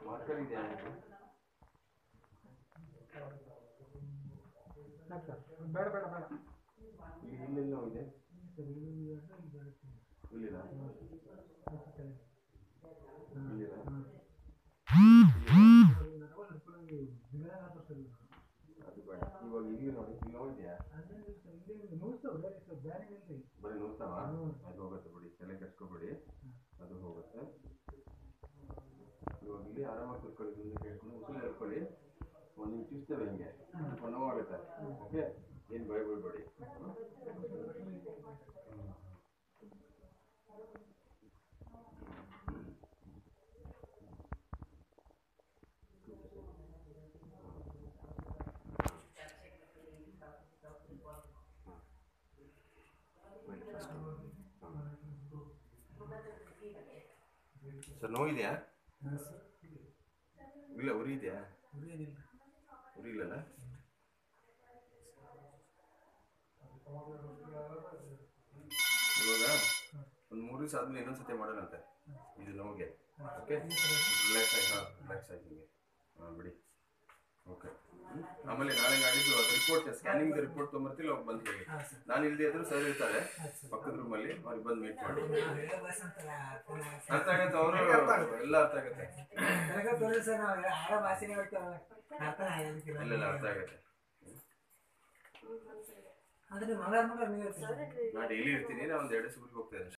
Marker ಇದೆಯಾ ನಿಮ್ಗೆ? ಸಾಕು ಸರ್ ಬೇಡ ಬೇಡ ಬೇಡ ಇಲ್ಲಿ ಇಲ್ಲೆಲ್ಲ ನೋವಿದೆ ಸರ್ ಇಲ್ಲಿ ಎರಡು ಇಲ್ಲಿ ಎರಡು ಇಲ್ಲಿಲ್ಲ ಇಲ್ಲಿಲ್ಲ ನರಗಳು ಹಿಡ್ಕೊಳ್ಳೋಂಗೆ ದಿನನಾದ್ರೂ ಸರಿ ಅದು ಬೇಡ ಇವಾಗ ಇಲ್ಲಿ ನೋಡಿ ಇಲ್ಲಿ ನೋವಿದೆಯಾ ಅದೇನಿಲ್ಲ ಸರ್ ಇಲ್ಲಿ ನೋಡ್ತಾವೆ ಬೇರೆ ಸರ್ ಬೇರೆ ನಿಲ್ರಿ ಬರೀ ನೋಡ್ತಾವ ಹ್ಮ್. ಅದು ಹೋಗುತ್ತೆ ಬಿಡಿ ತಲೆ ಕೆಡ್ಸ್ಕೊಬೇಡಿ ಅದು ಹೋಗುತ್ತೆ ಇವಾಗ ಇಲ್ಲಿ ಆರಾಮಾಗಿ ಕೂತ್ಕೊಳ್ಳಿ ಮುಂದೆ ಕೇಳ್ಕೊಂಡು ಉಸಿರು ಹೇಳ್ಕೊಳ್ಳಿ ಒಂದು ನಿಮಿಷ ಚುಚ್ತೇವೆ ಹಿಂಗೆ ಸ್ವಲ್ಪ ನೋವಾಗುತ್ತೆ ಓಕೆ ಏನು ಭಯ ಬೀಳ್ಬೇಡಿ ಸರ್ ನೋವಿದೆಯಾ ಹಾಂ ಸರ್ ಇಲ್ಲ ಉರಿ ಇದೆಯಾ ಏನಿಲ್ಲ ಉರಿ ಇಲ್ಲಲ್ಲ ಇವಾಗ ಒಂದು ಮೂರು ದಿವಸ ಆದ್ಮೇಲೆ ಇನ್ನೊಂದ್ಸತಿ ಮಾಡೋಣಂತೆ ಇದು ನೋವಿಗೆ ಓಕೆ ರಿಲ್ಯಾಕ್ಸ್ ಆಗಿ ಹಾಂ ರಿಲ್ಯಾಕ್ಸ್ ಆಗಿ ಹಿಂಗೆ ಹಾಂ ಬಿಡಿ ಓಕೆ ಆಮೇಲೆ ನಾಳೆ ನಾಡಿದ್ದು ಅದು ರಿಪೋರ್ಟ್ ಸ್ಕ್ಯಾನಿಂಗ್ ರಿಪೋರ್ಟ್ ತೊಗೊಂಬರ್ತಿಲ್ಲ ಅವಾಗ ಬಂದು ಹೇಳಿ ಹಾಂ ಸರ್ ನಾನು ಇಲ್ಲದೆ ಇದ್ರು ಸರ್ ಇರ್ತಾರೆ ಆಯ್ತು ಸರ್ ಪಕ್ಕದ ರೂಮಲ್ಲಿ ಅವ್ರಿಗೆ ಬಂದು ಮೀಟ್ ಮಾಡಿ ನಾವು ಹೇಳೋ ಭಾಷೆ ಅಂತಲ್ಲ ಅರ್ಥನೇ ಅರ್ಥ ಆಗತ್ತೆ ಅವರು ಎಲ್ಲ ಅರ್ಥ ಆಗತ್ತೆ ನನಗೆ ತೋರಿ ಸರ್ ನಾವು ಆಡೋ ಭಾಷೆನೇ ಹೇಳ್ತಾರಲ್ಲ ಅರ್ಥನೇ ಆಗೋದಕ್ಕಿಲ್ಲ ಇಲ್ಲೆಲ್ಲ ಅರ್ಥ ಆಗತ್ತೆ ಆದರೆ ಮಂಗಳವಾರ ಮಂಗಳವಾರ ನೀವು ಇರ್ತೀರಿ ನಾ ಡೈಲಿ ಇರ್ತೀನಿ ನಾನು ಒಂದು ಎರಡು ದಿವಸ ಊರಿಗೆ ಹೋಗ್ತಾ ಇದ್ದೀನಿ